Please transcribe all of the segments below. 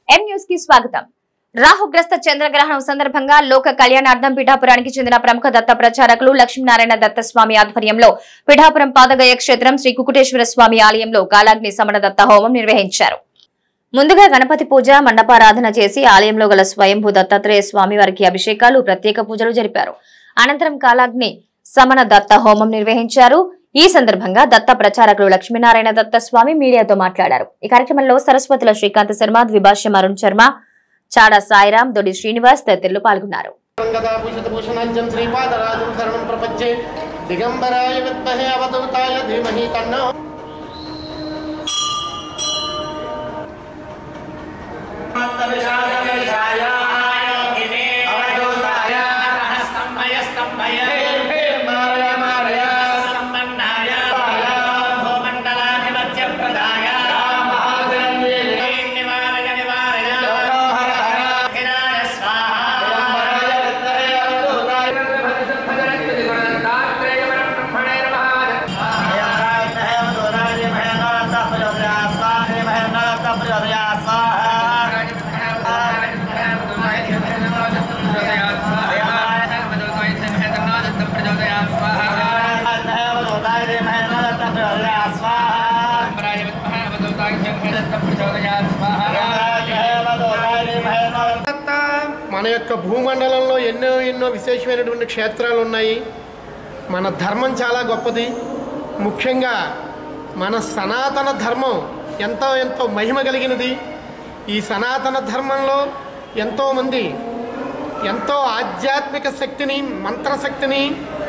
M news కి స్వాగతం రాహుగ్రస్త చంద్రగ్రహణం సందర్భంగా లోక కళ్యాణార్థం పిఠాపురానికి చెందిన ప్రముఖ దత్త ప్రచారకులు లక్ష్మీనారాయణ దత్త స్వామి ఆధ్వర్యంలో పిఠాపురం పాదగయ క్షేత్రం శ్రీ కుకుటేశ్వర స్వామి ఆలయంలో కాలాగ్ని సమణ దత్త హోమం నిర్వహించారు ముందుగా గణపతి పూజ మండపారాధన చేసి ఆలయంలో గల స్వయంభూ దత్తాత్రేయ స్వామి వారికి అభిషేకాలు ప్రత్యేక పూజలు జరిపారు అనంతరం కాలాగ్ని సమన దత్త హోమం నిర్వహించారు ఈ సందర్భంగా దత్త ప్రచారకులు లక్ష్మీనారాయణ దత్త స్వామి మీడియాతో మాట్లాడారు ఈ కార్యక్రమంలో సరస్వతుల శ్రీకాంత్ శర్మ ద్విభాష్యం అరుణ్ శర్మ చాడా సాయిరాం దొడి శ్రీనివాస్ తదితరులు పాల్గొన్నారు గదాభూషితభూషణాంజం శ్రీపాదరాజం శరణం ప్రపంచే దిగంబరాయ విద్మహే అవధూతాయ ధీమహి తన్నో మన యొక్క భూమండలంలో ఎన్నో ఎన్నో విశేషమైనటువంటి క్షేత్రాలు ఉన్నాయి మన ధర్మం చాలా గొప్పది ముఖ్యంగా మన సనాతన ధర్మం ఎంతో ఎంతో మహిమ కలిగినది ఈ సనాతన ధర్మంలో ఎంతోమంది ఎంతో ఆధ్యాత్మిక శక్తిని మంత్రశక్తిని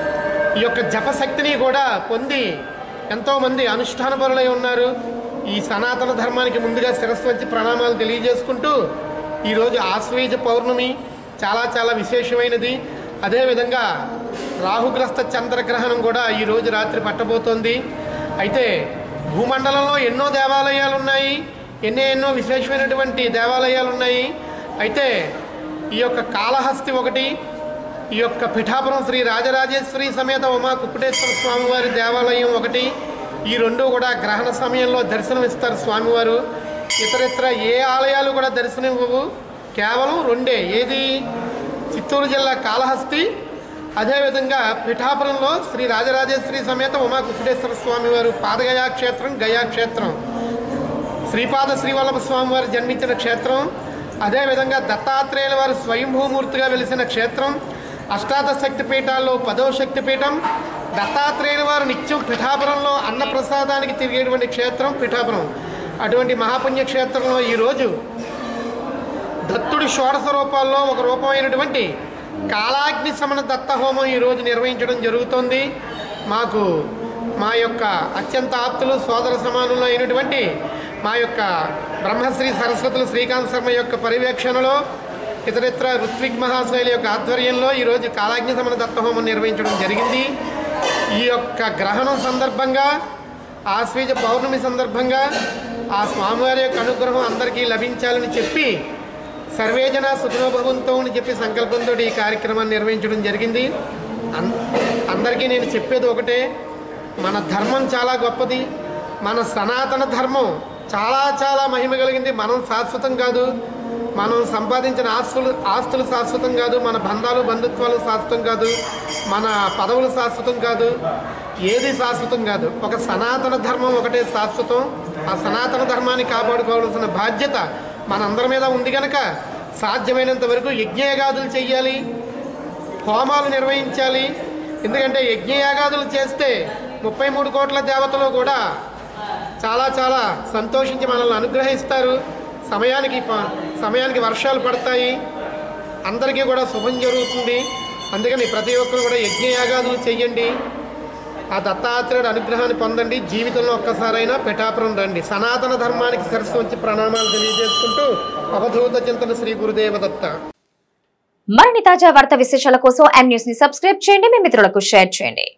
ఈ యొక్క జపశక్తిని కూడా పొంది ఎంతోమంది అనుష్ఠాన పరులై ఉన్నారు ఈ సనాతన ధర్మానికి ముందుగా శిరస్సు వచ్చి ప్రణామాలు తెలియజేసుకుంటూ ఈరోజు ఆశ్వీజ పౌర్ణమి చాలా చాలా విశేషమైనది అదేవిధంగా రాహుగ్రస్త చంద్రగ్రహణం కూడా ఈరోజు రాత్రి పట్టబోతోంది అయితే భూమండలంలో ఎన్నో దేవాలయాలు ఉన్నాయి ఎన్నో ఎన్నో విశేషమైనటువంటి దేవాలయాలు ఉన్నాయి అయితే ఈ యొక్క కాళహస్తి ఒకటి ఈ యొక్క పిఠాపురం శ్రీ రాజరాజేశ్వరి సమేత ఉమా కుక్కుటేశ్వర స్వామివారి దేవాలయం ఒకటి ఈ రెండు కూడా గ్రహణ సమయంలో దర్శనమిస్తారు స్వామివారు ఇతరితర ఏ ఆలయాలు కూడా దర్శనం ఇవ్వవు కేవలం రెండే ఏది చిత్తూరు జిల్లా కాళహస్తి అదేవిధంగా పిఠాపురంలో శ్రీ రాజరాజేశ్వరి సమేత ఉమా కుక్కుటేశ్వర స్వామివారు పాదగయా క్షేత్రం గయా క్షేత్రం శ్రీపాద శ్రీవల్లభ స్వామి వారు జన్మించిన క్షేత్రం అదేవిధంగా దత్తాత్రేయుల వారు స్వయంభూమూర్తిగా వెలిసిన క్షేత్రం అష్టాదశ శక్తి పీఠాల్లో పదో శక్తి పీఠం దత్తాత్రేయుల వారు నిత్యం పిఠాపురంలో అన్నప్రసాదానికి తిరిగేటువంటి క్షేత్రం పిఠాపురం అటువంటి మహాపుణ్య క్షేత్రంలో ఈరోజు దత్తుడి షోడశ రూపాల్లో ఒక రూపమైనటువంటి కాలాగ్ని సమన దత్త హోమం ఈరోజు నిర్వహించడం జరుగుతోంది మాకు మా యొక్క అత్యంత ఆప్తులు సోదర సమానులు అయినటువంటి మా యొక్క బ్రహ్మశ్రీ సరస్వతులు శ్రీకాంత్ శర్మ యొక్క పర్యవేక్షణలో ఇతరితర ఋత్విక్ మహాశైలి యొక్క ఆధ్వర్యంలో ఈరోజు కాలాగ్ని సమన దత్త హోమం నిర్వహించడం జరిగింది ఈ యొక్క గ్రహణం సందర్భంగా ఆశ్వీజ పౌర్ణమి సందర్భంగా ఆ స్వామివారి యొక్క అనుగ్రహం అందరికీ లభించాలని చెప్పి సర్వేజన సుఖనోభవంతో అని చెప్పి సంకల్పంతో ఈ కార్యక్రమాన్ని నిర్వహించడం జరిగింది అన్ అందరికీ నేను చెప్పేది ఒకటే మన ధర్మం చాలా గొప్పది మన సనాతన ధర్మం చాలా చాలా మహిమ కలిగింది మనం శాశ్వతం కాదు మనం సంపాదించిన ఆస్తులు ఆస్తులు శాశ్వతం కాదు మన బంధాలు బంధుత్వాలు శాశ్వతం కాదు మన పదవులు శాశ్వతం కాదు ఏది శాశ్వతం కాదు ఒక సనాతన ధర్మం ఒకటే శాశ్వతం ఆ సనాతన ధర్మాన్ని కాపాడుకోవాల్సిన బాధ్యత మనందరి మీద ఉంది కనుక సాధ్యమైనంత వరకు యజ్ఞయాగాదులు చెయ్యాలి హోమాలు నిర్వహించాలి ఎందుకంటే యజ్ఞయాగాదులు చేస్తే ముప్పై మూడు కోట్ల దేవతలు కూడా చాలా చాలా సంతోషించి మనల్ని అనుగ్రహిస్తారు సమయానికి ప- సమయానికి వర్షాలు పడతాయి అందరికీ కూడా శుభం జరుగుతుంది అందుకని ప్రతి ఒక్కరు కూడా యజ్ఞయాగాదులు చెయ్యండి ఆ దత్తాత్రేయుడు అనుగ్రహాన్ని పొందండి జీవితంలో ఒక్కసారైనా పిఠాపురం రండి సనాతన ధర్మానికి సరస్సు వచ్చి ప్రణామాలు తెలియజేసుకుంటూ అవధూత చింతన శ్రీ గురుదేవ దత్త మరిన్ని తాజా వార్తా విశేషాల కోసం ఎం న్యూస్ ని సబ్స్క్రైబ్ చేయండి మీ మిత్రులకు షేర్ చేయండి